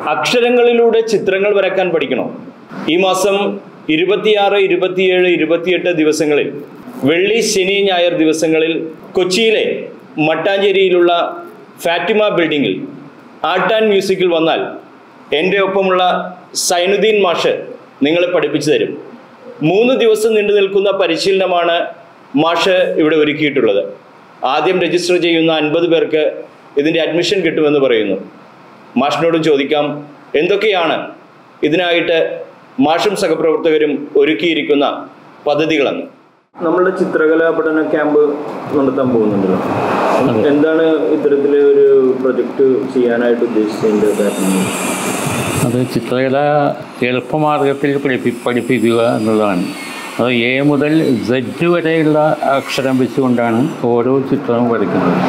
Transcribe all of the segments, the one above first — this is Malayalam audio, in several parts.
അക്ഷരങ്ങളിലൂടെ ചിത്രങ്ങൾ വരക്കാൻ പഠിക്കണോ ഈ മാസം ഇരുപത്തിയാറ് ഇരുപത്തിയേഴ് ഇരുപത്തിയെട്ട് ദിവസങ്ങളിൽ വെള്ളി ശനി ഞായർ ദിവസങ്ങളിൽ കൊച്ചിയിലെ മട്ടാഞ്ചേരിയിലുള്ള ഫാറ്റിമ ബിൽഡിങ്ങിൽ ആർട്ട് ആൻഡ് മ്യൂസിക്കിൽ വന്നാൽ എൻ്റെ ഒപ്പമുള്ള സൈനുദ്ദീൻ മാഷ് നിങ്ങളെ പഠിപ്പിച്ചു തരും മൂന്ന് ദിവസം നീണ്ടു നിൽക്കുന്ന പരിശീലനമാണ് മാഷ് ഇവിടെ ഒരുക്കിയിട്ടുള്ളത് ആദ്യം രജിസ്റ്റർ ചെയ്യുന്ന അൻപത് പേർക്ക് ഇതിൻ്റെ അഡ്മിഷൻ കിട്ടുമെന്ന് പറയുന്നു മാഷിനോടും ചോദിക്കാം എന്തൊക്കെയാണ് ഇതിനായിട്ട് മാഷും സഹപ്രവർത്തകരും ഒരുക്കിയിരിക്കുന്ന പദ്ധതികളെന്ന് നമ്മളുടെ ചിത്രകലാ പഠന ക്യാമ്പ് നടത്താൻ പോകുന്നുണ്ടല്ലോ എന്താണ് ഇത്തരത്തിലെ ഒരു പ്രൊജക്ട് ചെയ്യാനായിട്ട് ഉദ്ദേശിച്ചതിൻ്റെ കാരണം അത് ചിത്രകല എളുപ്പമാർഗത്തിൽ പഠിപ്പി പഠിപ്പിക്കുക എന്നുള്ളതാണ് അത് എ മുതൽ സെഡ് വരെയുള്ള അക്ഷരം വെച്ചുകൊണ്ടാണ് ഓരോ ചിത്രവും വരയ്ക്കുന്നത്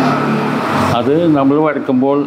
അത് നമ്മൾ വരയ്ക്കുമ്പോൾ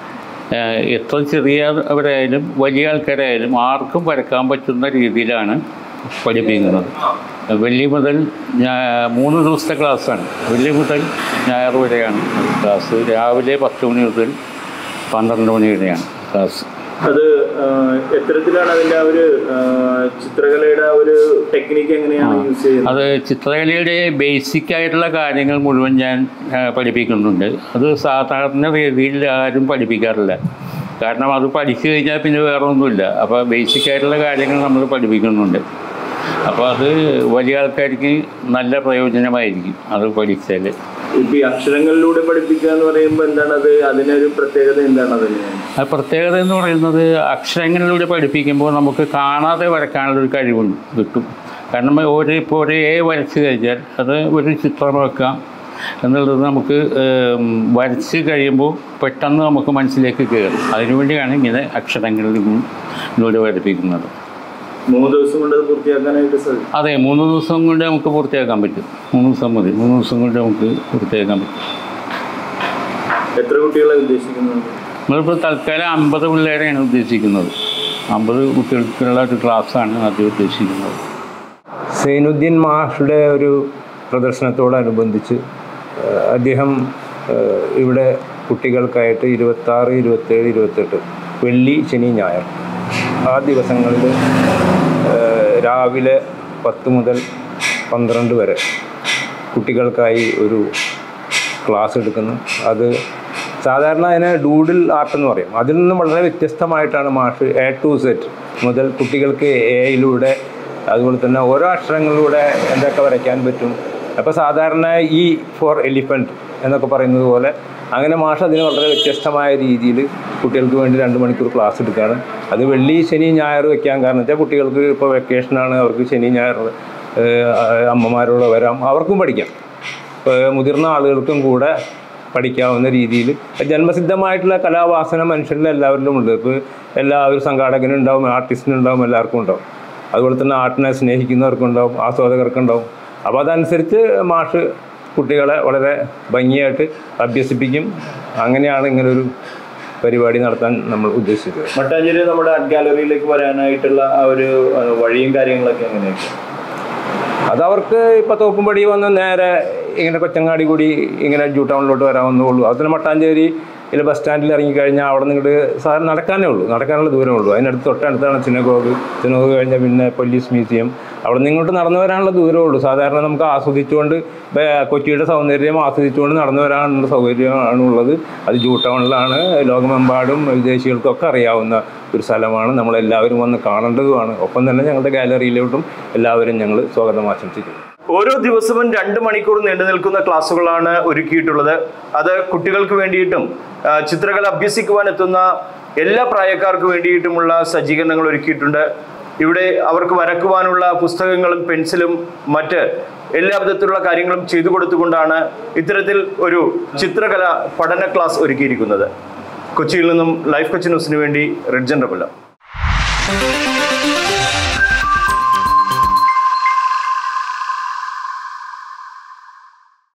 ഏഹ്, എത്ര ചെറിയവരായാലും വലിയ ആൾക്കാരായാലും ആർക്കും വരക്കാൻ പറ്റുന്ന രീതിയിലാണ് പഠിപ്പിക്കുന്നത് വെള്ളി മുതൽ ഞാ- മൂന്ന് ദിവസത്തെ ക്ലാസ്സാണ് വെള്ളി മുതൽ ഞായർ വരെയാണ് ക്ലാസ് രാവിലെ പത്ത് മണി മുതൽ പന്ത്രണ്ട് മണി വരെയാണ് ക്ലാസ് അത് ആ, എത്തരത്തിലാണ് അതിന്റെ ആ ഒരു ആ, ചിത്രകലയുടെ ആ ഒരു ടെക്നിക്ക് എങ്ങനെയാണ് യൂസ് ചെയ്യുന്നത് അത് ചിത്രകലയുടെ ബേസിക് ആയിട്ടുള്ള കാര്യങ്ങൾ മുഴുവൻ ഞാൻ ആ, പഠിപ്പിക്കുന്നുണ്ട് അത് സാധാരണ രീതിയിൽ ആരും പഠിപ്പിക്കാറില്ല കാരണം അത് പഠിച്ചു കഴിഞ്ഞാൽ പിന്നെ വേറെ ഒന്നുമില്ല അപ്പോൾ ബേസിക് ആയിട്ടുള്ള കാര്യങ്ങൾ നമ്മൾ പഠിപ്പിക്കുന്നുണ്ട് അപ്പോൾ അത് വലിയ ആൾക്കാർക്ക് നല്ല പ്രയോജനമായിരിക്കും അത് പഠിച്ചാൽ ഇപ്പൊ ഈ അക്ഷരങ്ങളിലൂടെ പഠിപ്പിക്കുക എന്ന് പറയുമ്പോൾ എന്താണ് അത് അതിനൊരു പ്രത്യേകത എന്താണ് അതിന് ആ പ്രത്യേകത എന്ന് പറയുന്നത് അക്ഷരങ്ങളിലൂടെ പഠിപ്പിക്കുമ്പോൾ നമുക്ക് കാണാതെ വരക്കാനുള്ളൊരു കഴിവുണ്ട് കിട്ടും കാരണം ഒരു ഇപ്പോൾ ഒരു എ വരച്ച് കഴിഞ്ഞാൽ അത് ഒരു ചിത്രമാക്കാം എന്നുള്ളത് നമുക്ക് ഏം, വരച്ച് കഴിയുമ്പോൾ പെട്ടെന്ന് നമുക്ക് മനസ്സിലേക്ക് കയറും അതിനുവേണ്ടിയാണ് ഇങ്ങനെ അക്ഷരങ്ങളിലൂടെ പഠിപ്പിക്കുന്നത് മൂന്ന് ദിവസം കൊണ്ട് അത് പൂർത്തിയാക്കാനായിട്ട് സാധിക്കും അതെ മൂന്ന് ദിവസം കൊണ്ട് നമുക്ക് പൂർത്തിയാക്കാൻ പറ്റും മൂന്ന് ദിവസം മതി മൂന്ന് ദിവസം കൊണ്ട് നമുക്ക് പൂർത്തിയാക്കാൻ പറ്റും എത്ര കുട്ടികളെ ഉദ്ദേശിക്കുന്നത് നമ്മളിപ്പോൾ തൽക്കാലം അമ്പത് പിള്ളേരെയാണ് ഉദ്ദേശിക്കുന്നത് അമ്പത് കുട്ടികൾക്കുള്ള ഒരു ക്ലാസ്സാണ് ആദ്യം ഉദ്ദേശിക്കുന്നത് സൈനുദ്ദീൻ മാഷുടെ ഒരു പ്രദർശനത്തോടനുബന്ധിച്ച് ഏഹ്, അദ്ദേഹം ഏഹ്, ഇവിടെ കുട്ടികൾക്കായിട്ട് ഇരുപത്താറ് ഇരുപത്തേഴ് ഇരുപത്തെട്ട് വെള്ളി ശനി ഞായർ ആ ദിവസങ്ങളിൽ ഏഹ്, രാവിലെ പത്ത് മുതൽ പന്ത്രണ്ട് വരെ കുട്ടികൾക്കായി ഒരു ക്ലാസ് എടുക്കുന്നു അത് സാധാരണ അതിനെ ഡൂഡിൽ ആർട്ട് എന്ന് പറയും അതിൽ നിന്നും വളരെ വ്യത്യസ്തമായിട്ടാണ് മാഷ് എ ടു സെറ്റ് മുതൽ കുട്ടികൾക്ക് എയിലൂടെ അതുപോലെ തന്നെ ഓരോ അക്ഷരങ്ങളിലൂടെ എന്തൊക്കെ വരയ്ക്കാൻ പറ്റും അപ്പോൾ സാധാരണ ഈ ഫോർ എലിഫൻറ്റ് എന്നൊക്കെ പറയുന്നത് പോലെ അങ്ങനെ മാഷ് അതിന് വളരെ വ്യത്യസ്തമായ രീതിയിൽ കുട്ടികൾക്ക് വേണ്ടി രണ്ട് മണിക്കൂർ ക്ലാസ് എടുക്കുകയാണ് അത് വെള്ളി ശനി ഞായർ വെക്കാൻ കാരണം വെച്ചാൽ കുട്ടികൾക്ക് ഇപ്പോൾ വെക്കേഷനാണ് അവർക്ക് ശനി ഞായർ ഏഹ്, അമ്മമാരോട് വരാം അവർക്കും പഠിക്കാം ഇപ്പോൾ മുതിർന്ന ആളുകൾക്കും കൂടെ പഠിക്കാവുന്ന രീതിയിൽ ജന്മസിദ്ധമായിട്ടുള്ള കലാവാസന മനുഷ്യരിൽ എല്ലാവരിലും ഉണ്ട് ഇപ്പോൾ എല്ലാവരും സംഘാടകനും ഉണ്ടാവും ആർട്ടിസ്റ്റിനും ഉണ്ടാവും എല്ലാവർക്കും ഉണ്ടാവും അതുപോലെ തന്നെ ആർട്ടിനെ സ്നേഹിക്കുന്നവർക്കുണ്ടാവും ആസ്വാദകർക്കുണ്ടാവും അപ്പോൾ അതനുസരിച്ച് മാഷ് കുട്ടികളെ വളരെ ഭംഗിയായിട്ട് അഭ്യസിപ്പിക്കും അങ്ങനെയാണ് ഇങ്ങനൊരു പരിപാടി നടത്താൻ നമ്മൾ ഉദ്ദേശിച്ചത് മട്ടാഞ്ചേരി നമ്മുടെ ആർട്ട് ഗാലറിയിലേക്ക് വരാനായിട്ടുള്ള ആ ഒരു ആ, വഴിയും കാര്യങ്ങളൊക്കെ എങ്ങനെയൊക്കെ അതവർക്ക് ഇപ്പോൾ തോപ്പുംപടി വന്ന് നേരെ ഇങ്ങനെ കൊച്ചങ്ങാടി കൂടി ഇങ്ങനെ ജൂ ടൗണിലോട്ട് വരാവുന്നേ ഉള്ളൂ അതിന് മട്ടാഞ്ചേരി ഇതിൽ ബസ് സ്റ്റാൻഡിൽ ഇറങ്ങിക്കഴിഞ്ഞാൽ അവിടെ നിന്ന് ഇങ്ങോട്ട് സാധാരണ നടക്കാനേ ഉള്ളൂ നടക്കാനുള്ള ദൂരമേ ഉള്ളൂ അതിനടുത്ത് തൊട്ടടുത്താണ് സിനഗോഗ് സിനഗോഗ് കഴിഞ്ഞാൽ പിന്നെ പോലീസ് മ്യൂസിയം അവിടെ നിന്ന് ഇങ്ങോട്ട് നടന്നു വരാനുള്ള ദൂരമേ ഉള്ളൂ സാധാരണ നമുക്ക് ആസ്വദിച്ചുകൊണ്ട് ഇപ്പം കൊച്ചിയുടെ സൗന്ദര്യം ആസ്വദിച്ചുകൊണ്ട് നടന്നു വരാനുള്ള സൗകര്യമാണ് ഉള്ളത് അത് ജൂ ടൗണിലാണ് ലോകമെമ്പാടും വിദേശികൾക്കൊക്കെ അറിയാവുന്ന ഒരു സ്ഥലമാണ് നമ്മളെല്ലാവരും വന്ന് കാണേണ്ടതുമാണ് ഒപ്പം തന്നെ ഞങ്ങളുടെ ഗാലറിയിലോട്ടും എല്ലാവരും ഞങ്ങൾ സ്വാഗതം ആശംസിക്കുന്നു ഓരോ ദിവസവും രണ്ട് മണിക്കൂർ നീണ്ടു നിൽക്കുന്ന ക്ലാസ്സുകളാണ് ഒരുക്കിയിട്ടുള്ളത് അത് കുട്ടികൾക്ക് വേണ്ടിയിട്ടും ആ, ചിത്രകല അഭ്യസിക്കുവാൻ എത്തുന്ന എല്ലാ പ്രായക്കാർക്ക് വേണ്ടിയിട്ടുമുള്ള സജ്ജീകരണങ്ങൾ ഒരുക്കിയിട്ടുണ്ട് ഇവിടെ അവർക്ക് വരക്കുവാനുള്ള പുസ്തകങ്ങളും പെൻസിലും മറ്റ് എല്ലാ വിധത്തിലുള്ള കാര്യങ്ങളും ചെയ്തു കൊടുത്തുകൊണ്ടാണ് ഇത്തരത്തിൽ ഒരു ചിത്രകല പഠന ക്ലാസ് ഒരുക്കിയിരിക്കുന്നത് കൊച്ചിയിൽ നിന്നും ലൈഫ് കൊച്ചി ന്യൂസിന് വേണ്ടി റിഡ്ജൻ റബുല്ല